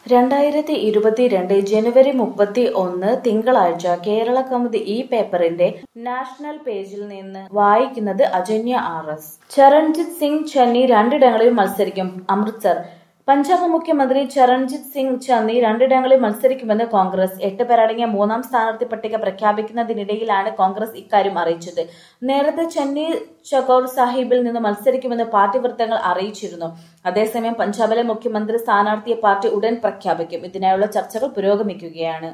രണ്ടായിരത്തി ഇരുപത്തിരണ്ട് ജനുവരി മുപ്പത്തി ഒന്ന് തിങ്കളാഴ്ച കേരള കൗമുദി ഈ പേപ്പറിന്റെ നാഷണൽ പേജിൽ നിന്ന് വായിക്കുന്നത് അജന്യ ആർ എസ് ചരൺജിത് സിംഗ് ചന്നി രണ്ടിടങ്ങളിൽ മത്സരിക്കും അമൃത്സർ പഞ്ചാബ് മുഖ്യമന്ത്രി ചരൺജിത് സിംഗ് ചന്നി രണ്ടിടങ്ങളിൽ മത്സരിക്കുമെന്ന് കോൺഗ്രസ് എട്ട് പേരടങ്ങിയ മൂന്നാം സ്ഥാനാർത്ഥി പട്ടിക പ്രഖ്യാപിക്കുന്നതിനിടയിലാണ് കോൺഗ്രസ് ഇക്കാര്യം അറിയിച്ചത് നേരത്തെ ചന്നി ചകോർ സാഹിബിൽ നിന്ന് മത്സരിക്കുമെന്ന് പാർട്ടി വൃത്തങ്ങൾ അറിയിച്ചിരുന്നു അതേസമയം പഞ്ചാബിലെ മുഖ്യമന്ത്രി സ്ഥാനാർത്ഥിയെ പാർട്ടി ഉടൻ പ്രഖ്യാപിക്കും ഇതിനായുള്ള ചർച്ചകൾ പുരോഗമിക്കുകയാണ്